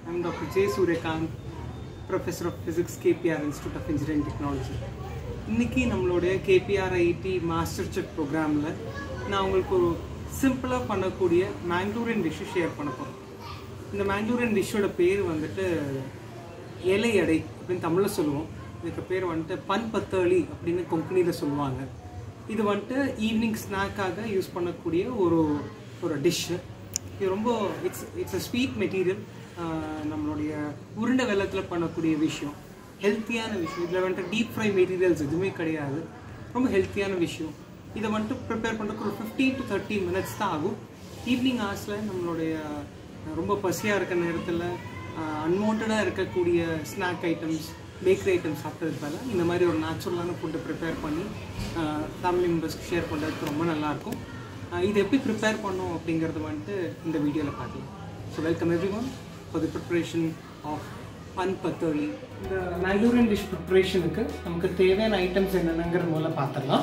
I'm Dr. J. Suryakant, Professor of Physics, KPR Institute of Engineering Technology. இன்னைக்கு நம்மளுடைய KPR ID master check ப்ரோக்ராமில் நான் உங்களுக்கு ஒரு சிம்பிளாக பண்ணக்கூடிய மேங்களூரியன் டிஷ்ஷு ஷேர் பண்ண போகிறேன் இந்த மேங்களூரியன் டிஷ்ஷோட பேர் வந்துட்டு இலை எடை அப்படின்னு தமிழில் சொல்லுவோம் இதுக்கு பேர் வந்துட்டு பன் பத்தளி அப்படின்னு கொங்கனியில் சொல்லுவாங்க இது வந்துட்டு ஈவினிங் ஸ்நாக்காக யூஸ் பண்ணக்கூடிய ஒரு ஒரு டிஷ்ஷு இது ரொம்ப it's it's a sweet material நம்மளுடைய உருண்டை வெள்ளத்தில் பண்ணக்கூடிய விஷயம் ஹெல்த்தியான விஷயம் இதில் வந்துட்டு டீப் ஃப்ரை மெட்டீரியல்ஸ் எதுவுமே கிடையாது ரொம்ப ஹெல்த்தியான விஷயம் இதை வந்துட்டு ப்ரிப்பேர் பண்ணுறதுக்கு ஒரு ஃபிஃப்டீன் டு தேர்ட்டி மினிட்ஸ் தான் ஆகும் ஈவினிங் ஹவர்ஸில் நம்மளுடைய ரொம்ப பசியாக இருக்க நேரத்தில் அன்வான்டாக இருக்கக்கூடிய ஸ்நாக் ஐட்டம்ஸ் பேக்கரி ஐட்டம்ஸ் சாப்பிட்டதுக்கு பதிலாக இந்த மாதிரி ஒரு நேச்சுரலான ஃபுட்டை ப்ரிப்பேர் பண்ணி ஃபேமிலி மெம்பர்ஸ்க்கு ஷேர் பண்ணுறதுக்கு ரொம்ப நல்லாயிருக்கும் இது எப்படி ப்ரிப்பேர் பண்ணோம் அப்படிங்கிறது வந்துட்டு இந்த வீடியோவில் பார்க்கலாம் so welcome everyone for the preparation of பன் பத்தோலி இந்த மேங்களூரியன் டிஷ் ப்ரிப்ரேஷனுக்கு நமக்கு தேவையான ஐட்டம்ஸ் என்னென்னங்கிற முதல்ல பார்த்துடலாம்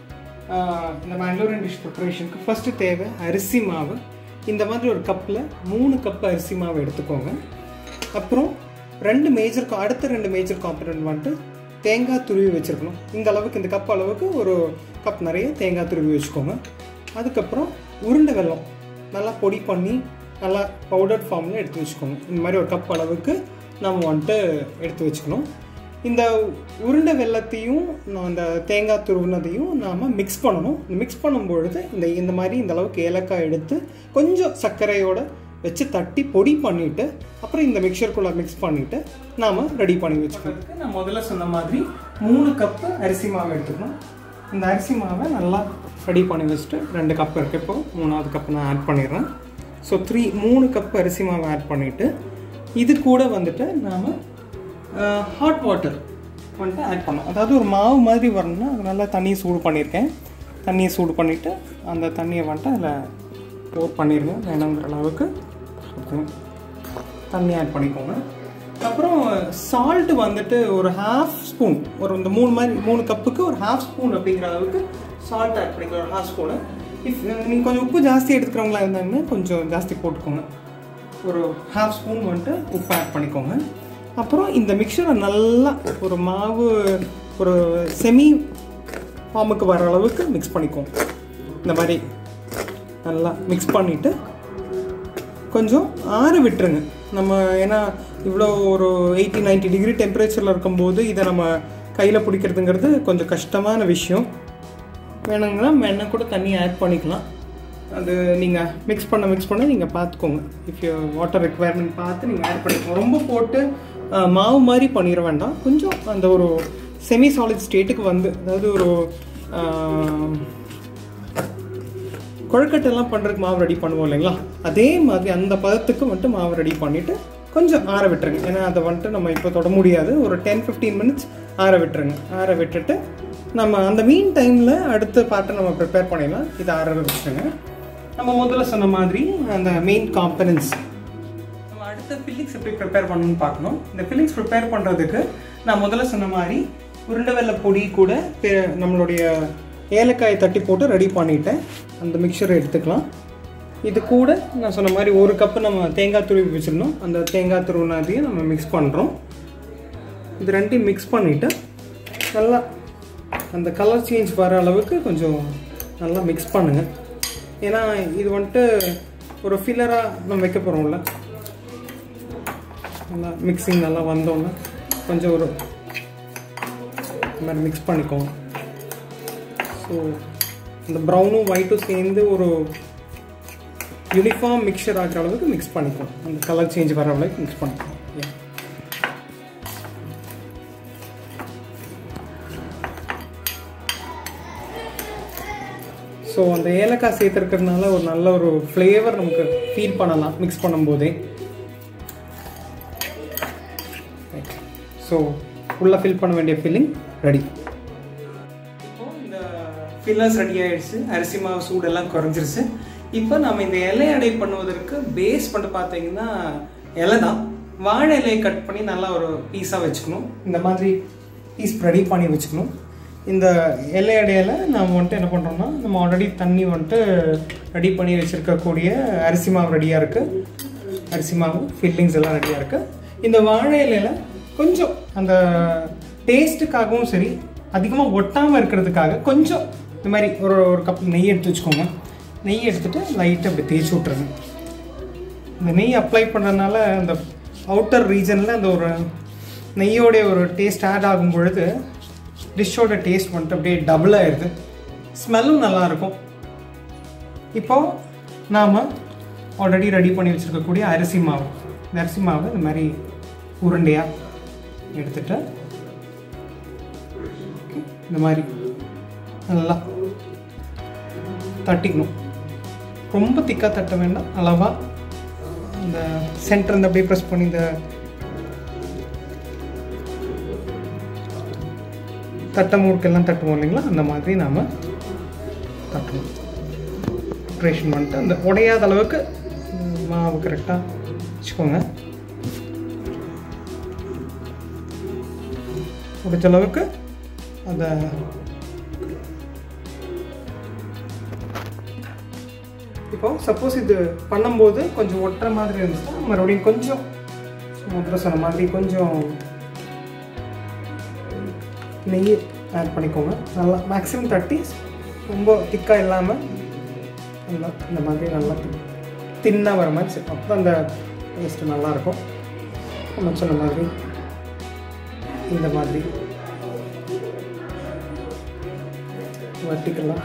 இந்த மேங்களூரியன் டிஷ் ப்ரிப்ரேஷனுக்கு ஃபஸ்ட்டு தேவை அரிசி மாவு இந்த மாதிரி ஒரு கப்பில் மூணு கப் அரிசி மாவு எடுத்துக்கோங்க அப்புறம் ரெண்டு மேஜர் அடுத்த ரெண்டு மேஜர் காம்பனண்ட் வந்துட்டு தேங்காய் துருவி வச்சுருக்கணும் இந்த அளவுக்கு இந்த கப் அளவுக்கு ஒரு கப் நிறைய தேங்காய் துருவி வச்சுக்கோங்க அதுக்கப்புறம் உருண்டை வெல்லம் நல்லா பொடி பண்ணி நல்லா பவுடர் ஃபார்மில் எடுத்து வச்சுக்கோங்க இந்த மாதிரி ஒரு கப் அளவுக்கு நம்ம வந்துட்டு எடுத்து வச்சுக்கணும் இந்த உருண்டை வெள்ளத்தையும் அந்த தேங்காய் துருவினதையும் நாம் மிக்ஸ் பண்ணணும் மிக்ஸ் பண்ணும்பொழுது இந்த இந்த மாதிரி இந்த அளவுக்கு ஏலக்காய் எடுத்து கொஞ்சம் சர்க்கரையோட வச்சு தட்டி பொடி பண்ணிவிட்டு அப்புறம் இந்த மிக்சருக்குள்ளே மிக்ஸ் பண்ணிவிட்டு நாம் ரெடி பண்ணி வச்சுக்கிறதுக்கு நான் முதல்ல சொன்ன மாதிரி மூணு கப்பு அரிசி மாவு எடுத்துக்கணும் இந்த அரிசி மாவை நல்லா ரெடி பண்ணி வச்சுட்டு ரெண்டு கப் இருக்குது இப்போ மூணாவது கப் நான் ஆட் பண்ணிடுறேன் ஸோ த்ரீ மூணு கப் அரிசி மாவை ஆட் பண்ணிவிட்டு இது கூட வந்துட்டு நாம் ஹாட் வாட்டர் வந்துட்டு ஆட் பண்ணோம் அதாவது ஒரு மாவு மாதிரி வரணும்னா நல்லா தண்ணியை சூடு பண்ணியிருக்கேன் தண்ணியை சூடு பண்ணிவிட்டு அந்த தண்ணியை வந்துட்டு அதில் போர் பண்ணிடுங்க வேணுங்கிற அளவுக்கு தண்ணி ஆட் பண்ணிக்கோங்க அப்புறம் சால்ட் வந்துட்டு ஒரு ஹாஃப் ஸ்பூன் ஒரு இந்த மூணு மாதிரி மூணு கப்புக்கு ஒரு ஹாஃப் ஸ்பூன் அப்படிங்கிற அளவுக்கு சால்ட் ஆட் பண்ணிக்கலாம் ஒரு ஹாஃப் ஸ்பூனு இஃப் நீங்கள் கொஞ்சம் உப்பு ஜாஸ்தி எடுத்துக்கிறவங்களா இருந்தாங்கன்னா கொஞ்சம் ஜாஸ்தி போட்டுக்கோங்க ஒரு ஹாஃப் ஸ்பூன் வந்துட்டு உப்பு ஆட் பண்ணிக்கோங்க அப்புறம் இந்த மிக்சரை நல்லா ஒரு மாவு ஒரு செமி ஃபார்முக்கு வர அளவுக்கு மிக்ஸ் பண்ணிக்கோங்க இந்த மாதிரி நல்லா மிக்ஸ் பண்ணிவிட்டு கொஞ்சம் ஆற விட்டுருங்க நம்ம ஏன்னா இவ்வளோ ஒரு எயிட்டி நைன்ட்டி டிகிரி டெம்பரேச்சரில் இருக்கும்போது இதை நம்ம கையில் பிடிக்கிறதுங்கிறது கொஞ்சம் கஷ்டமான விஷயம் வேணுங்கன்னா எண்ணெய் கூட தண்ணி ஆட் பண்ணிக்கலாம் அது நீங்கள் மிக்ஸ் பண்ண மிக்ஸ் பண்ண நீங்கள் பார்த்துக்கோங்க இஃப் யூ வாட்டர் ரெக்குவயர்மெண்ட் பார்த்து நீங்கள் ஆட் பண்ணிக்கோங்க ரொம்ப போட்டு மாவு மாதிரி பண்ணிட வேண்டாம் கொஞ்சம் அந்த ஒரு செமி சாலிட் ஸ்டேட்டுக்கு வந்து அதாவது ஒரு கொழுக்கட்டெல்லாம் பண்ணுறதுக்கு மாவு ரெடி பண்ணுவோம் இல்லைங்களா அதே மாதிரி அந்த பதத்துக்கு வந்துட்டு மாவு ரெடி பண்ணிவிட்டு கொஞ்சம் ஆற விட்டுருங்க ஏன்னா அதை வந்துட்டு நம்ம இப்போ தொட முடியாது ஒரு டென் ஃபிஃப்டீன் மினிட்ஸ் ஆற விட்டுருங்க ஆற விட்டுட்டு நம்ம அந்த மீன் டைமில் அடுத்த பாட்டை நம்ம ப்ரிப்பேர் பண்ணிடலாம் இதை ஆற வச்சுருங்க நம்ம முதல்ல சொன்ன மாதிரி அந்த மெயின் காம்பனன்ஸ் நம்ம அடுத்த ஃபில்லிங்ஸ் எப்படி ப்ரிப்பேர் பண்ணணும்னு பார்க்கணும் இந்த ஃபில்லிங்ஸ் ப்ரிப்பேர் பண்ணுறதுக்கு நான் முதல்ல சொன்ன மாதிரி உருண்டை வெள்ளை பொடி கூட நம்மளுடைய ஏலக்காயை தட்டி போட்டு ரெடி பண்ணிட்டேன் அந்த மிக்சரை எடுத்துக்கலாம் இது கூட நான் சொன்ன மாதிரி ஒரு கப்பு நம்ம தேங்காய் துருவி வச்சுருந்தோம் அந்த தேங்காய் துருவினாதையும் நம்ம மிக்ஸ் பண்ணுறோம் இது ரெண்டையும் மிக்ஸ் பண்ணிவிட்டு நல்லா அந்த கலர் சேஞ்ச் வர அளவுக்கு கொஞ்சம் நல்லா மிக்ஸ் பண்ணுங்கள் ஏன்னா இது வந்துட்டு ஒரு ஃபில்லராக நம்ம வைக்க போகிறோம்ல நல்லா மிக்சிங் நல்லா வந்தோன்னே கொஞ்சம் ஒரு இந்த மாதிரி மிக்ஸ் பண்ணிக்கோங்க ஸோ இந்த ப்ரௌனும் ஒயிட்டும் சேர்ந்து ஒரு யூனிஃபார்ம் மிக்சர் ஆகிற அளவுக்கு மிக்ஸ் பண்ணிக்கோங்க அந்த கலர் சேஞ்ச் வர அளவுக்கு மிக்ஸ் பண்ணிக்கோங்க ஸோ அந்த ஏலக்காய் சேர்த்துருக்கிறதுனால ஒரு நல்ல ஒரு ஃப்ளேவர் நமக்கு ஃபீல் பண்ணலாம் மிக்ஸ் பண்ணும்போதே ஸோ ஃபுல்லாக ஃபில் பண்ண வேண்டிய ஃபில்லிங் ரெடி இந்த ஃபில்லர்ஸ் ரெடி ஆகிடுச்சு அரிசி மாவு சூடெல்லாம் குறைஞ்சிருச்சு இப்போ நம்ம இந்த இலை அடை பண்ணுவதற்கு பேஸ் பண்ணிட்டு பார்த்தீங்கன்னா இலை தான் வாழை இலையை கட் பண்ணி நல்லா ஒரு பீஸாக வச்சுக்கணும் இந்த மாதிரி பீஸ் ரெடி பண்ணி வச்சுக்கணும் இந்த எல்லை அடையில் நம்ம வந்துட்டு என்ன பண்ணுறோம்னா நம்ம ஆல்ரெடி தண்ணி வந்துட்டு ரெடி பண்ணி வச்சுருக்கக்கூடிய அரிசி மாவு ரெடியாக இருக்குது அரிசி மாவு ஃபில்லிங்ஸ் எல்லாம் ரெடியாக இருக்குது இந்த வாழை இலையில கொஞ்சம் அந்த டேஸ்ட்டுக்காகவும் சரி அதிகமாக ஒட்டாமல் இருக்கிறதுக்காக கொஞ்சம் இந்த மாதிரி ஒரு ஒரு கப் நெய் எடுத்து வச்சுக்கோங்க நெய் எடுத்துட்டு லைட்டாக அப்படி தேய்ச்சி விட்ருங்க இந்த நெய் அப்ளை பண்ணுறதுனால அந்த அவுட்டர் ரீஜனில் அந்த ஒரு நெய்யோடைய ஒரு டேஸ்ட் ஆட் ஆகும் பொழுது டிஷ்ஷோட டேஸ்ட் வந்துட்டு அப்படியே டபுள் ஆயிடுது ஸ்மெல்லும் நல்லாயிருக்கும் இப்போது நாம் ஆல்ரெடி ரெடி பண்ணி வச்சுருக்கக்கூடிய அரிசி மாவு இந்த அரிசி மாவு இந்த மாதிரி உருண்டையாக எடுத்துட்டு இந்த மாதிரி நல்லா தட்டிக்கணும் ரொம்ப திக்காக தட்ட வேண்டாம் அளவாக இந்த சென்டர் இந்த அப்படியே ப்ரெஸ் பண்ணி இந்த தட்டை மூர்க்கெல்லாம் தட்டுவோம் இல்லைங்களா அந்த மாதிரி நாம் தட்டணும் ப்ரிப்ரேஷன் பண்ணிட்டு அந்த உடையாத அளவுக்கு ம், மாவு கரெக்டாக வச்சுக்கோங்க முடிஞ்ச அளவுக்கு அந்த இப்போ சப்போஸ் இது பண்ணும்போது கொஞ்சம் ஒட்டுற மாதிரி இருந்துச்சுன்னா மறுபடியும் கொஞ்சம் முதல்ல சொன்ன மாதிரி கொஞ்சம் நெய் ஆட் பண்ணிக்கோங்க நல்லா மேக்ஸிமம் தட்டி ரொம்ப திக்காக இல்லாமல் நல்லா இந்த மாதிரி நல்லா தின்னாக வர மாதிரி சரி அப்போ அந்த டேஸ்ட்டு நல்லாயிருக்கும் நம்ம சொன்ன மாதிரி இந்த மாதிரி வர்ட்டிக்கலாக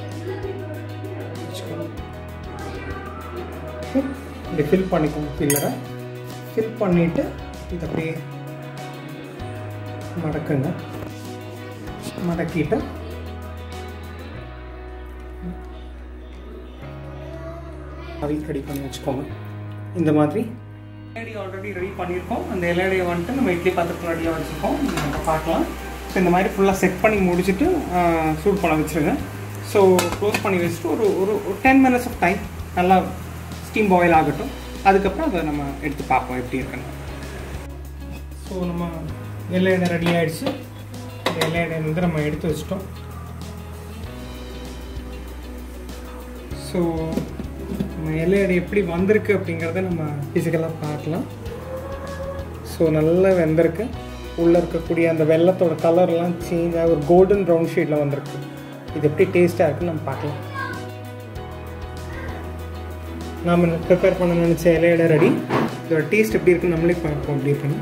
இப்படி ஃபில் பண்ணிக்கோங்க ஃபில்லரை ஃபில் பண்ணிவிட்டு இதை அப்படியே மடக்குங்க மடக்கிட்டு அவி ரெடி பண்ணி வச்சுக்கோங்க இந்த மாதிரி இலையடி ஆல்ரெடி ரெடி பண்ணியிருக்கோம் அந்த இலையடியை வந்துட்டு நம்ம இட்லி பாத்திரத்தில் ரெடியாக வச்சுருக்கோம் நம்ம பார்க்கலாம் ஸோ இந்த மாதிரி ஃபுல்லாக செட் பண்ணி முடிச்சுட்டு ஆஹ், சூடு பண்ண வச்சுருங்க ஸோ க்ளோஸ் பண்ணி வச்சுட்டு ஒரு ஒரு ஒரு டென் மினிட்ஸ் ஆஃப் டைம் நல்லா ஸ்டீம் பாயில் ஆகட்டும் அதுக்கப்புறம் அதை நம்ம எடுத்து பார்ப்போம் எப்படி இருக்குன்னு ஸோ நம்ம எல்லை எண்ணெய் ரெடி ஆயிடுச்சு இந்த எல்லை எண்ணெய் வந்து நம்ம எடுத்து வச்சிட்டோம் ஸோ நம்ம எல்லை எடை எப்படி வந்திருக்கு அப்படிங்கிறத நம்ம ஃபிசிக்கலாக பார்க்கலாம் ஸோ நல்லா வெந்திருக்கு உள்ளே இருக்கக்கூடிய அந்த வெள்ளத்தோட கலர்லாம் சேஞ்ச் ஆகி ஒரு கோல்டன் ப்ரௌன் ஷேடில் வந்திருக்கு இது எப்படி டேஸ்ட்டாக இருக்குன்னு நம்ம பார்க்கலாம் நாம் ப்ரிப்பேர் பண்ண நினச்ச இலையோட ரெடி இதோட டேஸ்ட் எப்படி இருக்குன்னு நம்மளே பார்ப்போம் எப்படி இருக்குன்னு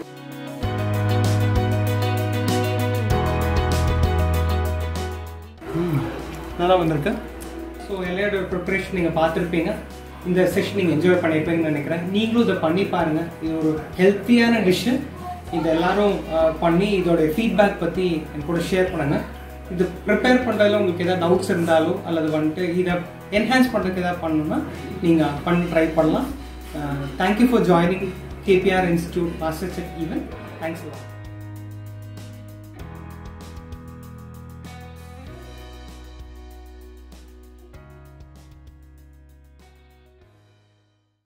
ம், நல்லா வந்திருக்கு ஸோ இலையோட ப்ரிப்பரேஷன் நீங்கள் பார்த்துருப்பீங்க இந்த செஷன் நீங்கள் என்ஜாய் பண்ணியிருப்பீங்கன்னு நினைக்கிறேன் நீங்களும் இதை பண்ணி பாருங்கள் இது ஒரு ஹெல்த்தியான டிஷ்ஷு இதை எல்லாரும் அஹ், பண்ணி இதோட ஃபீட்பேக் பற்றி என் கூட ஷேர் பண்ணுங்கள் இது ப்ரிப்பேர் பண்ணுறதுல உங்களுக்கு ஏதாவது டவுட்ஸ் இருந்தாலோ அல்லது வந்துட்டு இதை என்ஹான்ஸ் பண்ணுறதுக்கு ஏதாவது பண்ணணும்னா நீங்கள் பண்ணி ட்ரை பண்ணலாம் thank you for joining KPR institute master chef event thanks